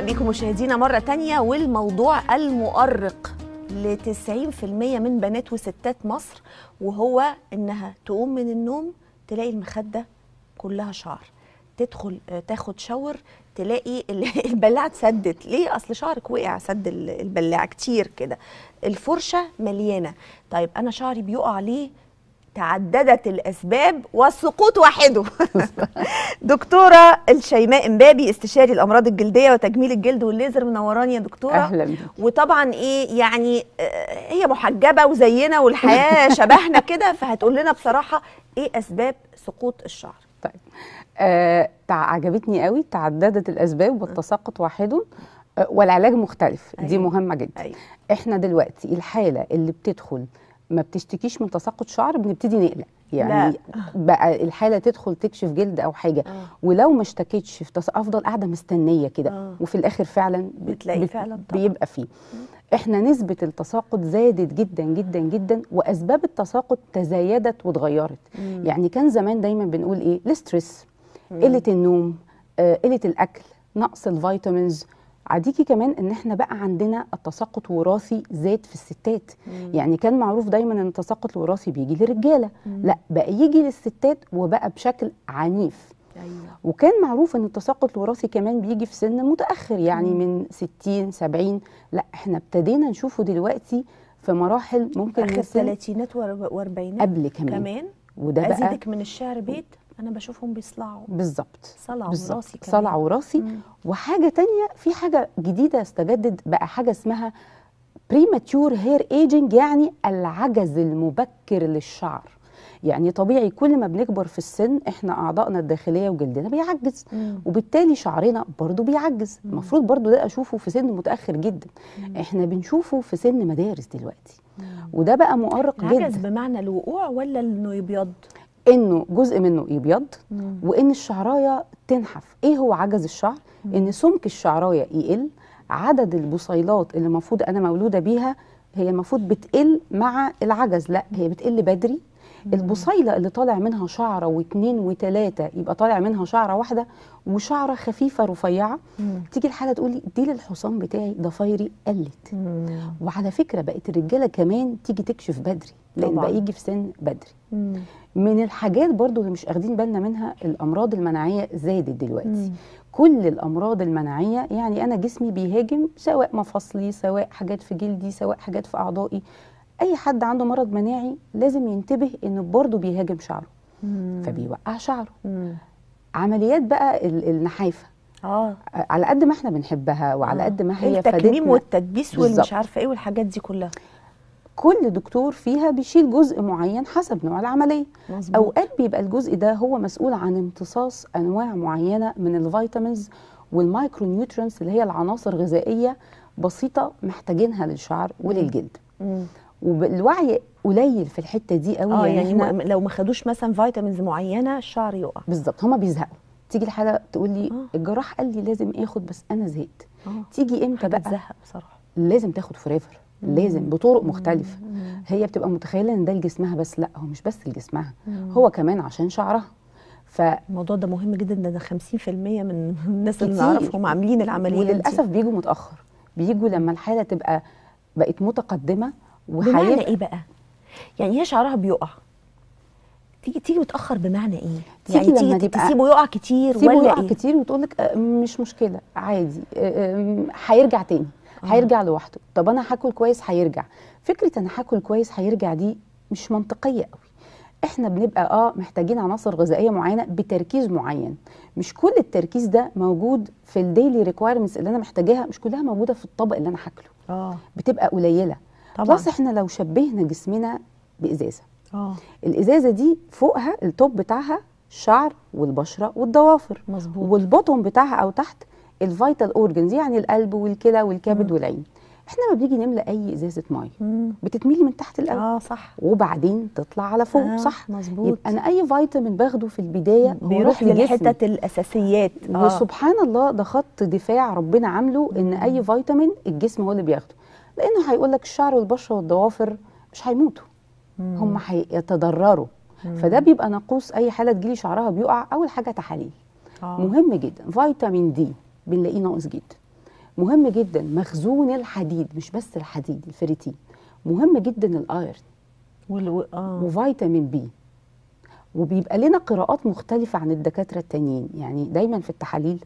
بكم مشاهدينا مرة تانية والموضوع المؤرق ل 90% من بنات وستات مصر وهو انها تقوم من النوم تلاقي المخدة كلها شعر تدخل آه، تاخد شاور تلاقي ال- البلاعة اتسدت ليه اصل شعرك وقع سد ال- البلاعة كتير كده الفرشة مليانة طيب انا شعري بيقع ليه تعددت الاسباب والسقوط واحده دكتوره الشيماء امبابي استشاري الامراض الجلديه وتجميل الجلد والليزر منوراني يا دكتوره اهلا بيك وطبعا ايه يعني آه، هي محجبه وزينا والحياه شبهنا كده فهتقول لنا بصراحه ايه اسباب سقوط الشعر طيب آه تع- عجبتني قوي تعددت الاسباب والتساقط واحد آه والعلاج مختلف دي أيوة. مهمه جدا ايوه احنا دلوقتي الحاله اللي بتدخل ما بتشتكيش من تساقط شعر بنبتدي نقلق يعني بقى الحاله تدخل تكشف جلد او حاجه آه. ولو ما اشتكتش في تس... افضل قاعده مستنيه كده آه. وفي الاخر فعلا بت- بتلاقي بت- فعلا طبعا. بيبقى فيه احنا نسبه التساقط زادت جدا جدا جدا واسباب التساقط تزايدت واتغيرت يعني كان زمان دايما بنقول ايه الاسترس قله النوم آه، قله الاكل نقص الفيتامينز عديكي كمان ان احنا بقى عندنا التساقط وراثي زاد في الستات يعني كان معروف دايما ان التساقط الوراثي بيجي للرجاله لا بقى يجي للستات وبقى بشكل عنيف ايوه وكان معروف ان التساقط الوراثي كمان بيجي في سن متاخر يعني من 60 70 لا احنا ابتدينا نشوفه دلوقتي في مراحل ممكن اخر من سن ثلاثينات واربعينات قبل كمان كمان وده بقى ازيدك من الشعر بيت انا بشوفهم بيصلعوا بالظبط صلع بالظبط. وراثي كمان صلع وراثي مم. وحاجه تانية في حاجه جديده استجدد بقى حاجه اسمها بريماتيور هير ايجنج يعني العجز المبكر للشعر يعني طبيعي كل ما بنكبر في السن احنا اعضائنا الداخليه وجلدنا بيعجز مم. وبالتالي شعرنا برضو بيعجز المفروض برضو ده اشوفه في سن متاخر جدا احنا بنشوفه في سن مدارس دلوقتي وده بقى مؤرق العجز جدا بمعنى الوقوع ولا انه يبيض انه جزء منه يبيض وان الشعرايه تنحف ايه هو عجز الشعر ان سمك الشعرايه يقل عدد البصيلات اللي المفروض انا مولوده بيها هي المفروض بتقل مع العجز لا هي بتقل بدري البصيله اللي طالع منها شعره واثنين وثلاثه يبقى طالع منها شعره واحده وشعره خفيفه رفيعه تيجي الحاله تقولي دي للحصان بتاعي ضفايري قلت وعلى فكره بقت الرجاله كمان تيجي تكشف بدري لان طبعاً. بقى يجي في سن بدري مم. من الحاجات برضو اللي مش اخدين بالنا منها الامراض المناعيه زادت دلوقتي مم. كل الامراض المناعيه يعني انا جسمي بيهاجم سواء مفاصلي سواء حاجات في جلدي سواء حاجات في اعضائي اي حد عنده مرض مناعي لازم ينتبه انه برضه بيهاجم شعره مم. فبيوقع شعره مم. عمليات بقى ال- النحافه اه على قد ما احنا بنحبها وعلى آه. قد ما هي التكميم فادتنا والتدبيس والمش بالظبط. عارفه ايه والحاجات دي كلها كل دكتور فيها بيشيل جزء معين حسب نوع العمليه مظبوط اوقات بيبقى الجزء ده هو مسؤول عن امتصاص انواع معينه من الفيتامينز والمايكرو نيوترينز اللي هي العناصر غذائيه بسيطه محتاجينها للشعر وللجلد مم. والوعي قليل في الحته دي قوي اه يعني إحنا- م- لو ما خدوش مثلا فيتامينز معينه الشعر يقع بالظبط هما بيزهقوا تيجي الحاله تقول لي آه. الجراح قال لي لازم اخد بس انا زهقت اه تيجي امتى حاجه بقى تزهق بصراحه لازم تاخد فوريفر لازم بطرق مختلفه هي بتبقى متخيله ان ده لجسمها بس لا هو مش بس لجسمها هو كمان عشان شعرها ف الموضوع ده مهم جدا ده ده 50% من الناس اللي كتير. نعرفهم عاملين العمليات دي. وللاسف بيجوا متاخر بيجوا لما الحاله تبقى بقت متقدمه بمعنى وهيبقى ايه بقى؟ يعني هي شعرها بيقع تيجي تيجي متاخر بمعنى ايه؟ تيجي يعني لما تيجي تبقى- تسيبه يقع كتير سيبه ولا يقع ايه؟ كتير وتقول لك مش مشكله عادي آه، آم، هيرجع تاني هيرجع لوحده طب انا هاكل كويس هيرجع فكره انا هاكل كويس هيرجع دي مش منطقيه قوي احنا بنبقى اه محتاجين عناصر غذائيه معينه بتركيز معين مش كل التركيز ده موجود في الديلي ريكويرمنتس اللي انا محتاجاها مش كلها موجوده في الطبق اللي انا هاكله اه بتبقى قليله طبعا بس احنا لو شبهنا جسمنا بازازه اه الازازه دي فوقها التوب بتاعها الشعر والبشره والضوافر مظبوط والبطن بتاعها او تحت الفيتال اورجنز يعني القلب والكلى والكبد والعين احنا ما بنيجي نملى اي ازازه ميه مم. بتتملي من تحت الاول اه صح وبعدين تطلع على فوق آه، صح مظبوط. يبقى انا اي فيتامين باخده في البدايه هو بيروح راح لجسمي للحتت الاساسيات اه وسبحان الله ده خط دفاع ربنا عامله ان اي فيتامين الجسم هو اللي بياخده لانه هيقول لك الشعر والبشره والضوافر مش هيموتوا هم هيتضرروا فده بيبقى ناقوس اي حاله تجيلي شعرها بيقع اول حاجه تحاليل آه. مهم جدا فيتامين دي بنلاقيه ناقص جدا مهم جدا مخزون الحديد مش بس الحديد الفيريتين مهم جدا الايرن والو... اه وفيتامين بي وبيبقى لنا قراءات مختلفة عن الدكاترة التانيين يعني دايما في التحاليل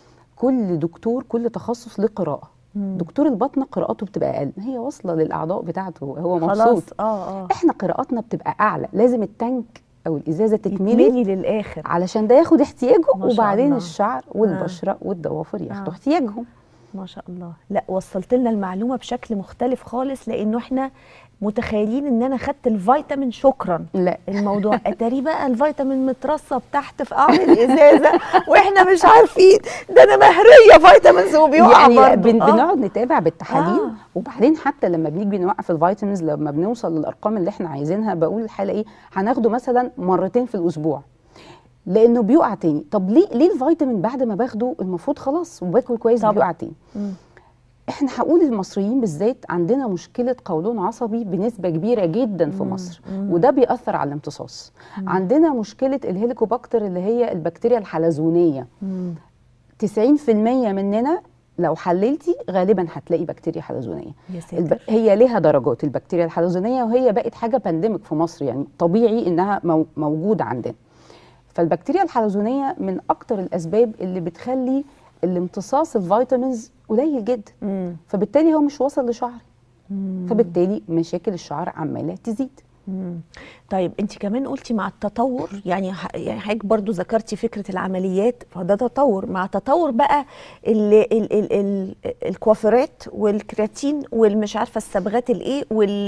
كل دكتور كل تخصص له قراءة مم. دكتور البطنة قراءته بتبقى أقل هي واصلة للأعضاء بتاعته هو خلاص مبسوط اه اه احنا قراءاتنا بتبقى أعلى لازم التانك أو الإزازة تكملي يتملي للاخر علشان ده ياخد احتياجه ما شاء وبعدين الله. الشعر والبشرة والضوافر ياخدوا آه. احتياجهم ما شاء الله لا وصلت لنا المعلومه بشكل مختلف خالص لانه احنا متخيلين ان انا خدت الفيتامين شكرا لا الموضوع اتاري بقى الفيتامين مترصب تحت في قعر الازازه واحنا مش عارفين ده انا مهريه فيتامينز وبيقع يعني برضه. بن آه. بنقعد نتابع بالتحاليل آه. آه. وبعدين حتى لما بنيجي نوقف الفيتامينز لما بنوصل للارقام اللي احنا عايزينها بقول الحاله ايه هناخده مثلا مرتين في الاسبوع لانه بيقع تاني طب ليه ليه الفيتامين بعد ما باخده المفروض خلاص وباكل كويس طبعا. بيقع تاني مم. احنا هقول المصريين بالذات عندنا مشكله قولون عصبي بنسبه كبيره جدا في مم. مصر مم. وده بيأثر على الامتصاص مم. عندنا مشكله الهيليكوباكتر اللي هي البكتيريا الحلزونيه مم. 90% مننا لو حللتي غالبا هتلاقي بكتيريا حلزونيه يا الب... ساتر هي ليها درجات البكتيريا الحلزونيه وهي بقت حاجه بانديميك في مصر يعني طبيعي انها مو... موجوده عندنا فالبكتيريا الحلزونيه من اكتر الاسباب اللي بتخلي الامتصاص الفيتامينز قليل جدا مم. فبالتالي هو مش واصل لشعري مم. فبالتالي مشاكل الشعر عماله تزيد مم. طيب انت كمان قلتي مع التطور يعني ح- يعني حضرتك برضو ذكرتي فكره العمليات فده تطور مع تطور بقى ال ال ال ال الكوافيرات والكرياتين والمش عارفه الصبغات الايه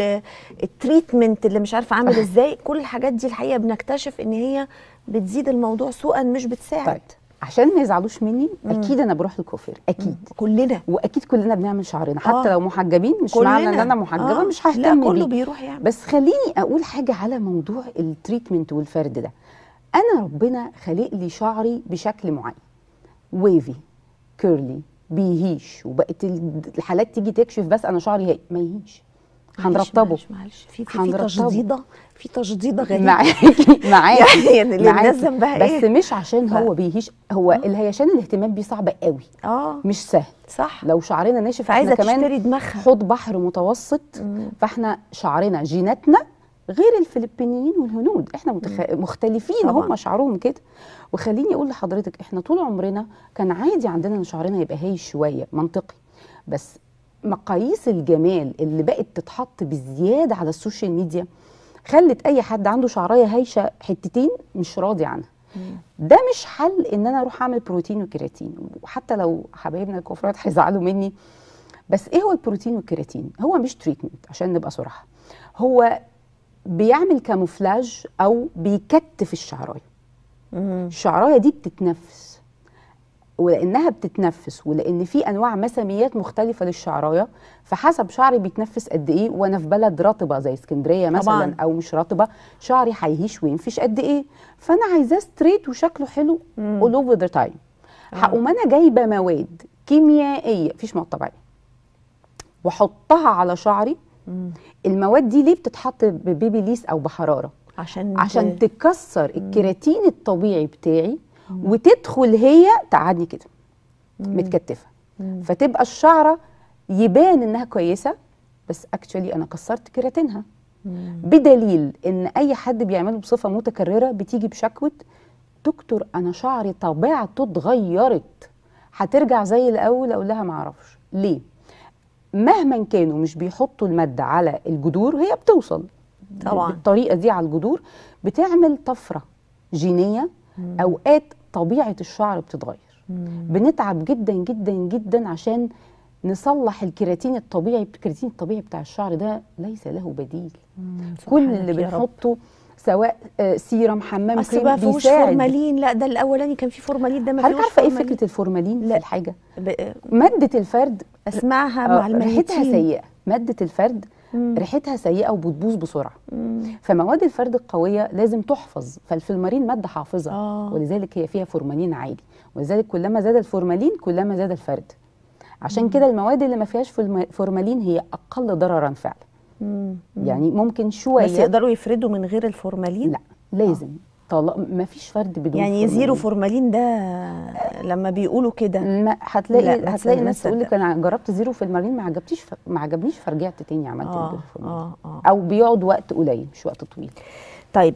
والتريتمنت اللي مش عارفه عامل ازاي كل الحاجات دي الحقيقه بنكتشف ان هي بتزيد الموضوع سوءا مش بتساعد طيب عشان ما يزعلوش مني مم. اكيد انا بروح للكوافير اكيد كلنا واكيد كلنا بنعمل شعرنا حتى آه. لو محجبين مش كلنا معنى ان انا محجبه آه. مش ههتم لا بيه كله بيروح يعمل بس خليني اقول حاجه على موضوع التريتمنت والفرد ده انا ربنا خلق لي شعري بشكل معين ويفي كيرلي بيهيش وبقت ال- الحالات تيجي تكشف بس انا شعري هي ما يهيش معلش- هنرطبه معلش معلش في في, في هنرطبه. تشديده في تشديده غريبه معاكي معاكي يعني اللي معاكي. الناس ذنبها بس ايه مش عشان ف- هو بيهيش هو آه. الهيشان الاهتمام بيه صعب قوي اه مش سهل صح لو شعرنا ناشف فعايزه احنا كمان تشتري دماغها حوض بحر متوسط مم. فاحنا شعرنا جيناتنا غير الفلبينيين والهنود احنا متخ... مختلفين طبعاً. هم شعرهم كده وخليني اقول لحضرتك احنا طول عمرنا كان عادي عندنا ان شعرنا يبقى هايش شويه منطقي بس مقاييس الجمال اللي بقت تتحط بزياده على السوشيال ميديا خلت اي حد عنده شعرايه هايشه حتتين مش راضي عنها ده مش حل ان انا اروح اعمل بروتين وكرياتين وحتى لو حبايبنا الكفرات هيزعلوا مني بس ايه هو البروتين والكرياتين هو مش تريتمنت عشان نبقى صراحه هو بيعمل كاموفلاج او بيكتف الشعرايه مم. الشعرايه دي بتتنفس ولانها بتتنفس ولان في انواع مساميات مختلفه للشعرايه فحسب شعري بيتنفس قد ايه وانا في بلد رطبه زي اسكندريه مثلا طبعاً. او مش رطبه شعري هيهيش وينفش قد ايه فانا عايزاه ستريت وشكله حلو مم. all over the time آه. هقوم انا جايبه مواد كيميائيه مفيش مواد طبيعيه واحطها على شعري مم. المواد دي ليه بتتحط ببيبي ليس او بحراره عشان عشان ت- تكسر الكيراتين الطبيعي بتاعي وتدخل هي تقعدني كده مم. متكتفه مم. فتبقى الشعره يبان انها كويسه بس اكشولي انا كسرت كيراتينها مم. بدليل ان اي حد بيعمله بصفه متكرره بتيجي بشكوى دكتور انا شعري طبيعته اتغيرت هترجع زي الاول اقول لها ما اعرفش ليه مهما كانوا مش بيحطوا الماده على الجذور هي بتوصل طبعاً. بالطريقه دي على الجذور بتعمل طفره جينيه مم. اوقات طبيعه الشعر بتتغير مم. بنتعب جدا جدا جدا عشان نصلح الكيراتين الطبيعي الكيراتين الطبيعي بتاع الشعر ده ليس له بديل مم. كل سبحانك اللي يا رب. بنحطه سواء آه، سيرم حمام اصل كريم بقى فيهوش بيساعد فورمالين لا ده الاولاني كان فيه فورمالين ده ما حضرتك فيهوش عارفه ايه فورمالين. فكره الفورمالين لا. في الحاجه ب- ماده الفرد اسمعها آه، مع ريحتها الميتين سيئه ماده الفرد مم. ريحتها سيئه وبتبوظ بسرعه مم. فمواد الفرد القويه لازم تحفظ فالفورمالين ماده حافظه آه. ولذلك هي فيها فورمالين عالي ولذلك كلما زاد الفورمالين كلما زاد الفرد عشان كده المواد اللي ما فيهاش فورم- فورمالين هي اقل ضررا فعلا مم. يعني ممكن شويه بس يقدروا يفردوا من غير الفورمالين لا لازم طلاق ما فيش فرد بدون يعني زيرو فورمالين ده لما بيقولوا كده ما هتلاقي لا، ما هتلاقي تصدق- ناس تقول لك تصدق. انا جربت زيرو في المارين ما عجبتيش ف... ما عجبنيش فرجعت تاني عملت اه الفورمالين اه اه او بيقعد وقت قليل مش وقت طويل طيب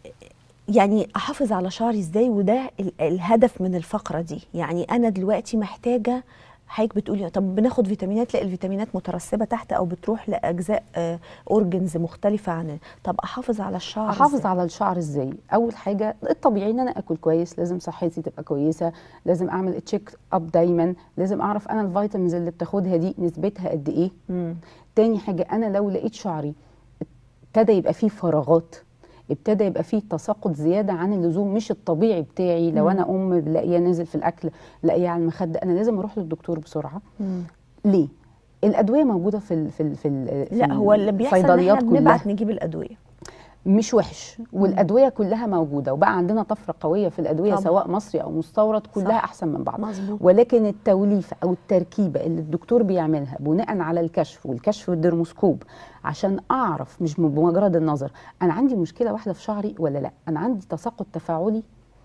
يعني احافظ على شعري ازاي وده ال- الهدف من الفقره دي يعني انا دلوقتي محتاجه حضرتك بتقولي طب بناخد فيتامينات لا الفيتامينات مترسبه تحت او بتروح لاجزاء اورجنز مختلفه عن طب احافظ على الشعر احافظ إزاي؟ على الشعر ازاي اول حاجه الطبيعي ان انا اكل كويس لازم صحتي تبقى كويسه لازم اعمل تشيك اب دايما لازم اعرف انا الفيتامينز اللي بتاخدها دي نسبتها قد ايه مم. تاني حاجه انا لو لقيت شعري ابتدى يبقى فيه فراغات ابتدى يبقى فيه تساقط زياده عن اللزوم مش الطبيعي بتاعي لو انا ام لاقيه نازل في الاكل لاقيه على المخده انا لازم اروح للدكتور بسرعه مم. ليه الادويه موجوده في ال في ال في, ال في لا هو اللي بيحصل ان الصيدليات احنا كلها بنبعت نجيب الادويه مش وحش والادويه كلها موجوده وبقى عندنا طفره قويه في الادويه طبعا. سواء مصري او مستورد كلها صح. احسن من بعض مظبوط ولكن التوليفه او التركيبه اللي الدكتور بيعملها بناء على الكشف والكشف بالدرموسكوب عشان اعرف مش بمجرد النظر انا عندي مشكله واحده في شعري ولا لا انا عندي تساقط تفاعلي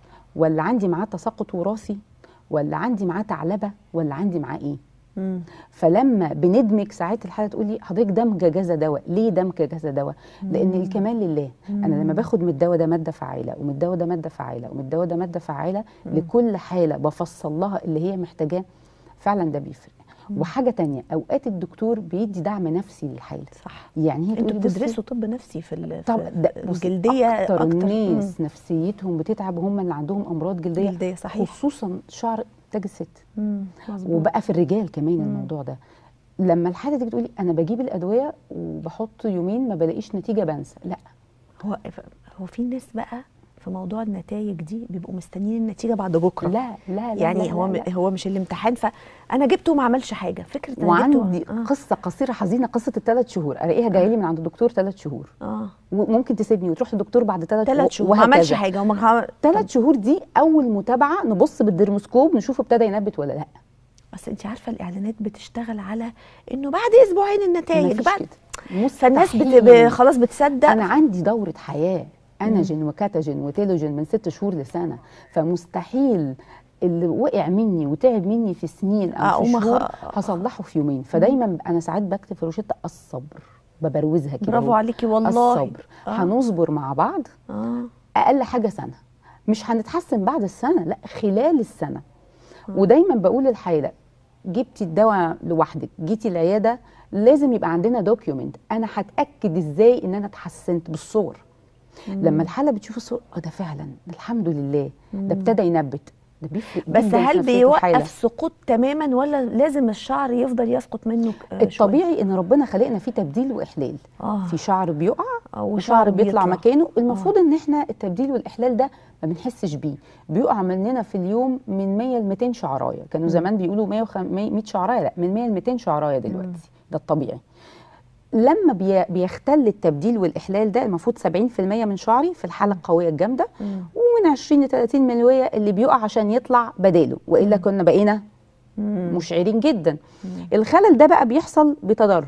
ولا عندي معاه تساقط وراثي ولا عندي معاه تعلبه ولا عندي معاه ايه مم. فلما بندمج ساعات الحاله تقول لي حضرتك دمج كذا دواء ليه دمج كذا دواء لان الكمال لله انا لما باخد من الدواء ده ماده فعاله ومن الدواء ده ماده فعاله ومن الدواء ده ماده فعاله لكل حاله بفصل لها اللي هي محتاجاه فعلا ده بيفرق وحاجه تانية اوقات الدكتور بيدي دعم نفسي للحاله صح يعني هي انتوا تقولي بصي، بتدرسوا طب نفسي في ال- طب في ده بصي، الجلديه اكتر, مم. الناس نفسيتهم بتتعب هم اللي عندهم امراض جلديه جلديه صحيح خصوصا شعر تاج الست مم. مظبوط. وبقى في الرجال كمان الموضوع ده لما الحاله دي بتقولي انا بجيب الادويه وبحط يومين ما بلاقيش نتيجه بنسى لا هو هو في ناس بقى في موضوع النتائج دي بيبقوا مستنيين النتيجه بعد بكره لا لا, لا يعني لا هو لا م- هو مش الامتحان فانا جبته وما عملش حاجه فكره انا وعندي جبته آه. قصه قصيره حزينه قصه الثلاث شهور الاقيها جايه لي من عند الدكتور ثلاث شهور اه وممكن تسيبني وتروح للدكتور بعد ثلاث ثلاث شهور ما عملش حاجه وما عمل- ثلاث شهور دي اول متابعه نبص بالدرموسكوب نشوف ابتدى ينبت ولا لا بس انت عارفه الاعلانات بتشتغل على انه بعد اسبوعين النتائج مفيش بعد كده. فالناس بت... مستحيل. ب... خلاص بتصدق انا عندي دوره حياه اناجين وكاتاجين وتيلوجين من ست شهور لسنه فمستحيل اللي وقع مني وتعب مني في سنين او في أقوم أخ- شهور هصلحه في يومين فدايما انا ساعات بكتب في روشته الصبر ببروزها كده برافو أهو. عليكي والله الصبر آه. هنصبر مع بعض اه اقل حاجه سنه مش هنتحسن بعد السنه لا خلال السنه ودايما بقول للحاله جبتي الدواء لوحدك جيتي العياده لازم يبقى عندنا دوكيومنت انا هتاكد ازاي ان انا اتحسنت بالصور لما الحاله بتشوف الصور اه ده فعلا ده الحمد لله ده ابتدى ينبت ده بيفرق بس جداً في هل نفسية الحالة. بيوقف سقوط تماما ولا لازم الشعر يفضل يسقط منه ك- آه، شوية؟ الطبيعي ان ربنا خلقنا فيه تبديل واحلال اه في شعر بيقع آه، وشعر بيطلع بيطلع. مكانه المفروض ان احنا التبديل والاحلال ده ما بنحسش بيه بيقع مننا في اليوم من 100 ل 200 شعرايه كانوا زمان بيقولوا 100 100 شعرايه لا من 100 ل 200 شعرايه دلوقتي ده الطبيعي لما بي- بيختل التبديل والاحلال ده المفروض 70% من شعري في الحاله القويه الجامده مم. ومن 20 ل 30 ملويه اللي بيقع عشان يطلع بداله والا كنا بقينا مم. مشعرين جدا الخلل ده بقى بيحصل بتدرج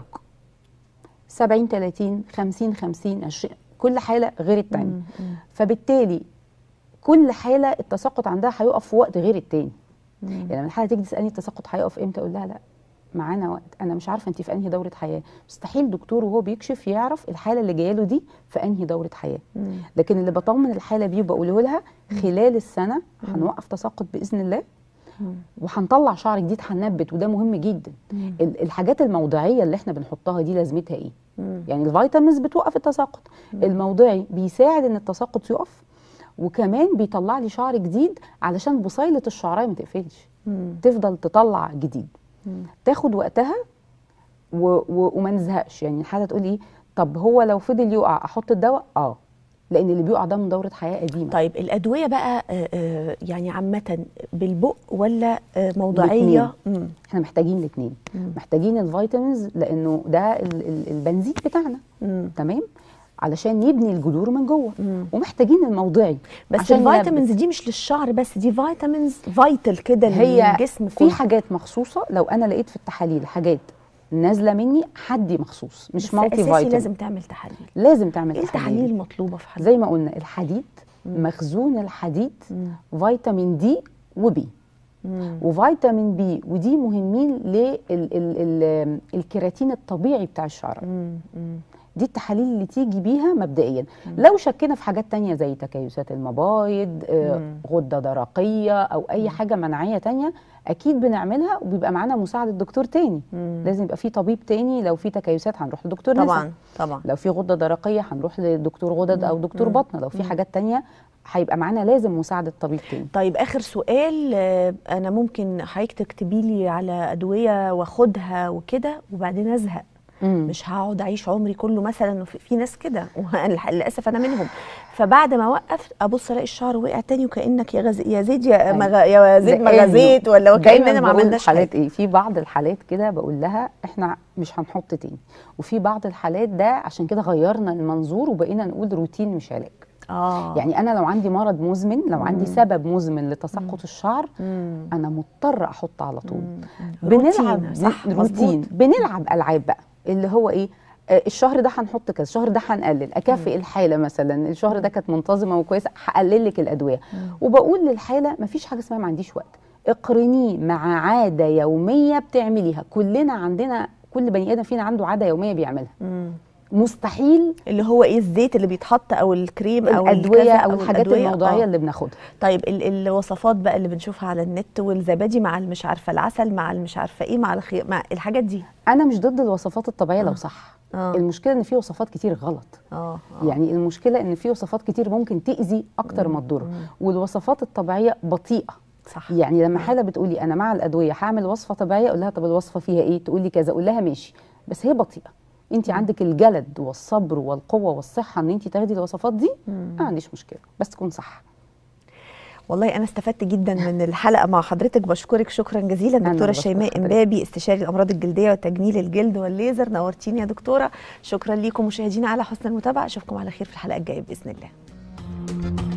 70 30 50 50 20 كل حاله غير التانية مم. مم. فبالتالي كل حاله التساقط عندها هيقف في وقت غير التاني مم. يعني لما الحاله تيجي تسالني التساقط هيقف امتى اقول لها لا معانا وقت انا مش عارفه انت في انهي دوره حياه مستحيل دكتور وهو بيكشف يعرف الحاله اللي جايه له دي في انهي دوره حياه مم. لكن اللي بطمن الحاله بيه وبقوله لها خلال السنه هنوقف تساقط باذن الله مم. وهنطلع شعر جديد هننبت وده مهم جدا مم. ال- الحاجات الموضعيه اللي احنا بنحطها دي لازمتها ايه مم. يعني الفيتامينز بتوقف التساقط الموضعي بيساعد ان التساقط يقف وكمان بيطلع لي شعر جديد علشان بصيله الشعرايه ما تقفلش مم. تفضل تطلع جديد مم. تاخد وقتها و... و... وما نزهقش يعني الحاله تقول ايه طب هو لو فضل يقع احط الدواء اه لان اللي بيقع ده من دوره حياه قديمه طيب الادويه بقى آه، آه، يعني عامه بالبق ولا آه، موضعيه مم. احنا محتاجين الاثنين مم. محتاجين الفيتامينز لانه ده ال... ال... البنزين بتاعنا مم. تمام علشان يبني الجذور من جوه مم. ومحتاجين الموضعي بس عشان الفيتامينز دي مش للشعر بس دي فيتامينز فايتال كده هي للجسم في كله حاجات مخصوصه لو انا لقيت في التحاليل حاجات نازله مني حدي مخصوص مش بس مالتي اساسي فيتامين لازم تعمل تحاليل لازم تعمل ايه التحاليل تحاليل المطلوبه في حد زي ما قلنا الحديد مخزون الحديد مم. فيتامين دي وبي مم. وفيتامين بي ودي مهمين للكيراتين الطبيعي بتاع الشعر مم. مم. دي التحاليل اللي تيجي بيها مبدئيا لو شكينا في حاجات تانية زي تكيسات المبايض آه، مم. غدة درقية أو أي حاجة مناعية تانية أكيد بنعملها وبيبقى معانا مساعدة دكتور تاني مم. لازم يبقى في طبيب تاني لو في تكيسات هنروح لدكتور نسا طبعا طبعا لو في غدة درقية هنروح لدكتور غدد أو دكتور مم. بطنة لو في حاجات تانية هيبقى معانا لازم مساعدة طبيب تاني طيب اخر سؤال آه، انا ممكن حضرتك تكتبي لي على ادويه واخدها وكده وبعدين ازهق مم. مش هقعد اعيش عمري كله مثلا وفي في ناس كده وأنا للاسف انا منهم فبعد ما اوقف ابص الاقي الشعر وقع تاني وكانك يا غز... يا زيد يا أيوة. مغ... يا زيد ما دايماً- غزيت ولا وكان دايماً انا ما بقول عملناش حالات حاجه ايه في بعض الحالات كده بقول لها احنا مش هنحط تاني وفي بعض الحالات ده عشان كده غيرنا المنظور وبقينا نقول روتين مش علاج اه يعني انا لو عندي مرض مزمن لو عندي سبب مزمن لتساقط الشعر مم. انا مضطر احط على طول مم. بنلعب روتين، صح روتين مظبوط. بنلعب العاب بقى اللي هو ايه آه، الشهر ده هنحط كذا الشهر ده هنقلل اكافئ الحاله مثلا الشهر ده كانت منتظمه وكويسه هقلل لك الادويه وبقول للحاله مفيش حاجه اسمها ما عنديش وقت اقرنيه مع عاده يوميه بتعمليها كلنا عندنا كل بني ادم فينا عنده عاده يوميه بيعملها مم. مستحيل اللي هو ايه الزيت اللي بيتحط او الكريم او الادويه الكذا او الحاجات الأدوية؟ الموضوعيه آه. اللي بناخدها طيب ال- الوصفات بقى اللي بنشوفها على النت والزبادي مع المش عارفه العسل مع المش عارفه ايه مع الخيار مع الحاجات دي انا مش ضد الوصفات الطبيعيه آه. لو صح اه المشكله ان في وصفات كتير غلط اه آه. يعني المشكله ان في وصفات كتير ممكن تاذي اكتر ما تضر والوصفات الطبيعيه بطيئه صح يعني لما حاله بتقولي انا مع الادويه هعمل وصفه طبيعيه اقول لها طب الوصفه فيها ايه تقول لي كذا اقول لها ماشي بس هي بطيئه انت عندك الجلد والصبر والقوه والصحه ان انت تاخدي الوصفات دي ما عنديش مشكله بس تكون صح والله انا استفدت جدا من الحلقه مع حضرتك بشكرك شكرا جزيلا أنا دكتوره بشكر شيماء حضرتك. امبابي استشاري الامراض الجلديه وتجميل الجلد والليزر نورتيني يا دكتوره شكرا ليكم مشاهدينا على حسن المتابعه اشوفكم على خير في الحلقه الجايه باذن الله